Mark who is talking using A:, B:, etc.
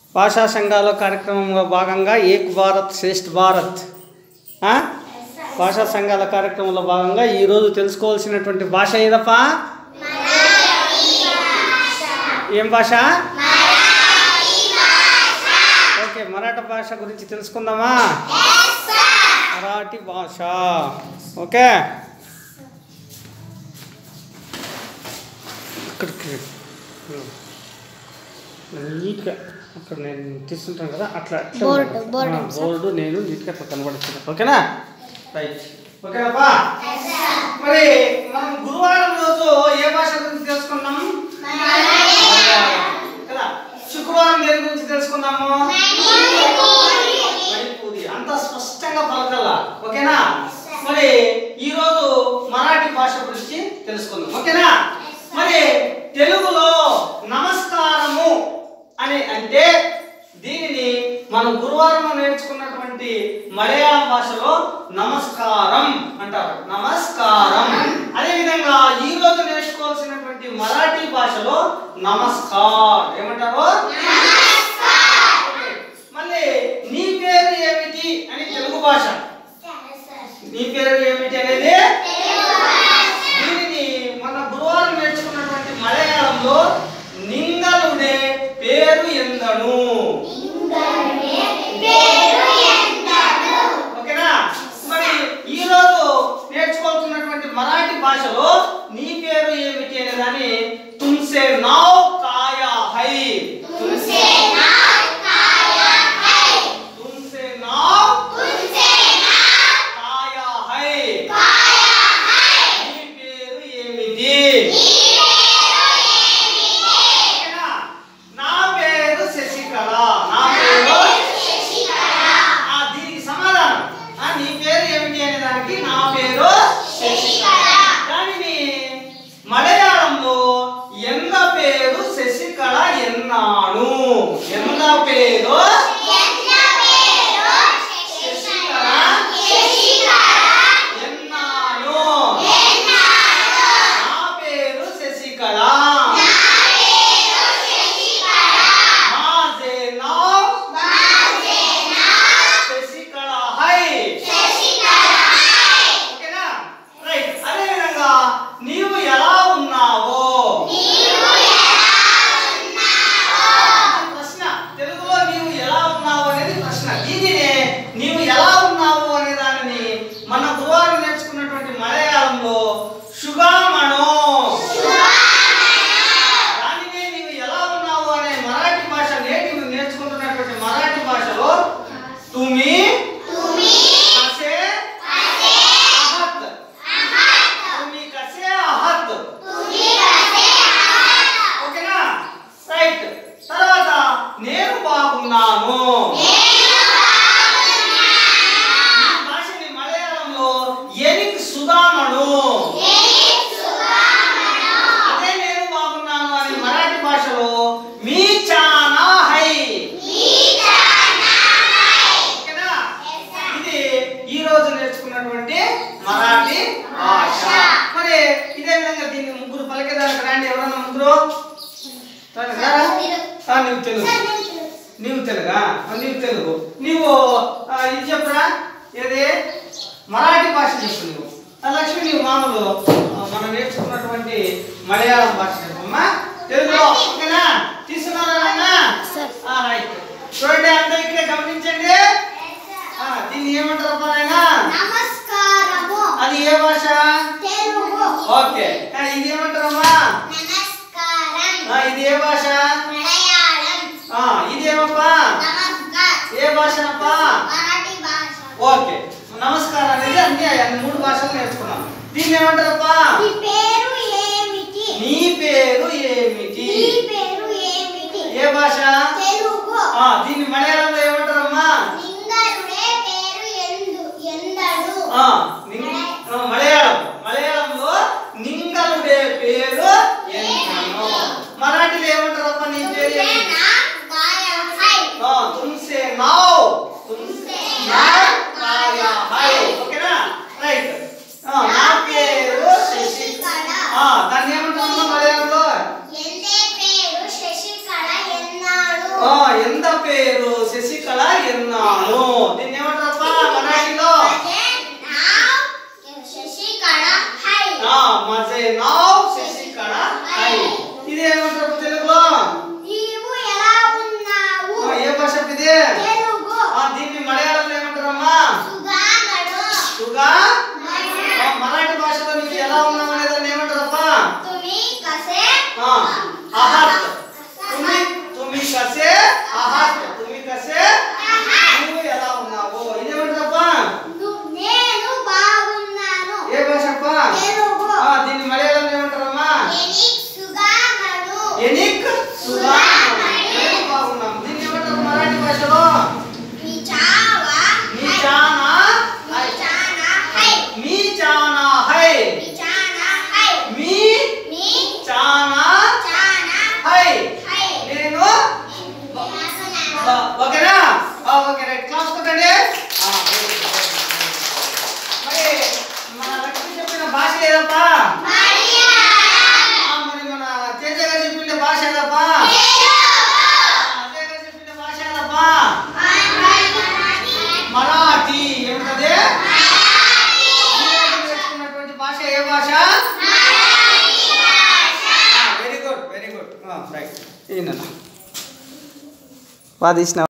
A: భాషా సంఘాల కార్యక్రమంలో భాగంగా ఏక్ భారత్ శ్రేష్ఠ భారత్ ఆ? భాషా సంఘాల కార్యక్రమంలో భాగంగా ఈరోజు తెలుసుకోవాల్సినటువంటి భాష ఏదప్పా ఏం భాష ఓకే మరాఠా భాష గురించి తెలుసుకుందామా మరాఠీ భాష ఓకే ఇక్కడికి నీట్గా అక్కడ నేను తీసుకుంటాను కదా అట్లా అట్లా
B: బోర్డు,
A: ఉండాలి.
B: బోర్డు
A: ఆ,
B: సార్.
A: బోర్డు నేను నీట్గా అట్లా కనబడుతుంది ఓకేనా రైట్ ఓకేనాపా మరి మనం గురువారం రోజు ఏ భాష గురించి తెలుసుకున్నాం మలయాళం. కదా శుక్రవారం దేని గురించి తెలుసుకున్నాము మణిపూరి అంత స్పష్టంగా పలకల్లా ఓకేనా మరి ఈ రోజు మరాఠీ భాష గురించి తెలుసుకుందాం ఓకేనా మరి తెలుగులో నమస్కారము అని అంటే దీనిని మనం గురువారం నేర్చుకున్నటువంటి మలయాళం భాషలో నమస్కారం అంటారు నమస్కారం అదే విధంగా ఈ రోజు నేర్చుకోవాల్సినటువంటి మరాఠీ భాషలో నమస్కార్ ఏమంటారు మళ్ళీ నీ పేరు ఏమిటి అని తెలుగు భాష నీ పేరు ఏమిటి అనేది దీనిని మన గురువారం నేర్చుకున్నటువంటి మలయాళంలో నింగలుడే పేరు ఎందను ఓకేనా మరి ఈ రోజు నేర్చుకోవాల్సినటువంటి మరాఠీ భాషలో నీ పేరు ఏమిటి అనే దాన్ని తుమ్సే నావ్ కాయా హై తుమ్సే తుమ్సే నావ్ కాయా హై నీ పేరు ఏమిటి ఓకేనా? నా పేరు శశికళ నా పేరు ఆ, దీనికి సమాధానం ఆ, నీ పేరు ఏమిటి అనే దానికి నా పేరు దానిని మలయాళంలో ఎన్న పేరు శశికళ ఎన్నాను ఎన్న పేరు శశికళ ఎన్నాను నా పేరు శశికళ మాజే నావ్ శశికళ హై ఓకేనా రైట్ అదే విధంగా నీవు ఎలా ఉన్నావో ఇది ప్రశ్న తెలుగులో నీవు ఎలా ఉన్నావు అనేది ప్రశ్న దీనినే నీవు ఎలా ఉన్నావు అనే దానిని మన గురువారం నేర్చుకున్నటువంటి మలయాళంలో సుగామణో దానినే నీవు ఎలా ఉన్నావు అనే మరాఠీ భాష నేటి నువ్వు నేర్చుకుంటున్నటువంటి మరాఠీ భాషలో తుమి కసే అహత్ తుమి కసే అహత్ ఓకేనా రైట్ తర్వాత నేను బాగున్నాను ఈ భాషని మలయాళంలో ఎనిక్ సుధామణు అదే నేను బాగున్నాను అని మరాఠీ భాషలో మీ చానా హై ఓకేనా ఇది ఈ రోజు నేర్చుకున్నటువంటి మరాఠీ భాష మరి ఇదే విధంగా దీన్ని ముగ్గురు పలికేదానికి రాండి ఎవరన్నా ముగ్గురు రండి, రారా? ఆ, నీవు తెలుగు నీవు తెలుగా ఆ, నీవు తెలుగు నీవు ఆ, ఇది చెప్పురా ఏది మరాఠీ భాష చెప్పు నువ్వు ఆ, లక్ష్మి నీవు మామూలు ఆ, మనం నేర్చుకున్నటువంటి మలయాళం భాష చెప్పమ్మా తెలుగులో ఓకేనా తీసుకున్నారా నాయన
B: సార్.
A: రైట్ చూడండి అంతా ఇక్కడే గమనించండి ఆ, దీన్ని ఏమంటారు అబ్బా నాయన
B: నమస్కారము
A: అది ఏ భాష
B: తెలుగు
A: ఓకే ఆ, ఇది ఏమంటారమ్మా
B: నమస్కారం
A: ఆ, ఇది ఏ భాష
B: మలయాళం
A: ఆ, ఇదేమప్పా
B: నమస్కార్
A: ఏ భాషనప్పా
B: మరాఠీ భాష
A: ఓకే నమస్కారం అనేది అన్ని అన్ని మూడు భాషలు నేర్చుకున్నాం దీన్ని ఏమంటారప్పా
B: నీ పేరు ఏమిటి
A: నీ పేరు ఏమిటి
B: నీ పేరు ఏమిటి
A: ఏ భాష
B: తెలుగు
A: ఆ, దీన్ని మలయాళంలో ఏమంటారమ్మా
B: లింగరుడే పేరు ఎందు ఎందడు
A: ఆ, నింగ్- ఆ, మలయాళం మలయాళంలో నింగలుడే పేరు ఎంతను మరాఠీలో ఏమంటారప్పా నీ పేరు ఏమిటి?
B: నా గాయం హై
A: ఆ, తుమ్సే నావ్ తుమ్సే నావ్ కాయా హై ఓకేనా రైట్ ఆ, నా పేరు శశి ఆ, దాన్ని ఏమంటారమ్మా మలయాళంలో
B: ఎందే పేరు శశికళ ఎన్నాడు
A: ఆ ఎంత పేరు శశికళ ఎన్నాను దీన్ని ఏమంటారప్పా మరాఠీలో ఆ, మజే నావ్ శశికళ హై ఇది ఏమంటారు తెలుగులో ఆ, ఏ భాష ఇది ఆ, దీన్ని మలయాళంలో ఏమంటారమ్మా సుగా ఆ, మరాఠీ భాషలో నీవు ఎలా ఉన్నావు అనే దాన్ని ఏమంటారప్పా ఆ, అహత్ తుమి తుమి కసే అహత్ తుమి కసే నువ్వు ఎలా ఉన్నావు ఇదేమంటారప్పా
B: నేను బాగున్నాను
A: ఏ భాషప్పా
B: తెలుగు
A: ఆ, దీన్ని మలయాళంలో ఏమంటారమ్మా
B: ఎనిక్ సుగామను
A: ఎనిక్ సుగా నేను బాగున్నాం దీన్ని ఏమంటారు మరాఠీ భాషలో
B: మిచావా
A: మీ చానా హై
B: మిచానా హై
A: మీ చానా హై
B: మిచానా హై
A: మీ
B: మీ
A: చానా
B: చానా
A: హై
B: హై
A: నేను ఆ, ఓకేనా ఆ, ఓకే రైట్ క్లాస్ కొట్టండి ఆ, very good, very good. మరి మన లక్ష్మి చెప్పిన భాష ఏదప్పా
B: మరియా
A: ఆ, మరి మన తేజ గారు చెప్పిన భాష ఏదప్పా ఆ, అజయ్ గారు చెప్పిన భాష ఏదప్పా మరాఠీ ఏమిటది ఈరోజు నేర్చుకున్నటువంటి భాష ఏ భాష very good very good right ఈయన వాదిసిన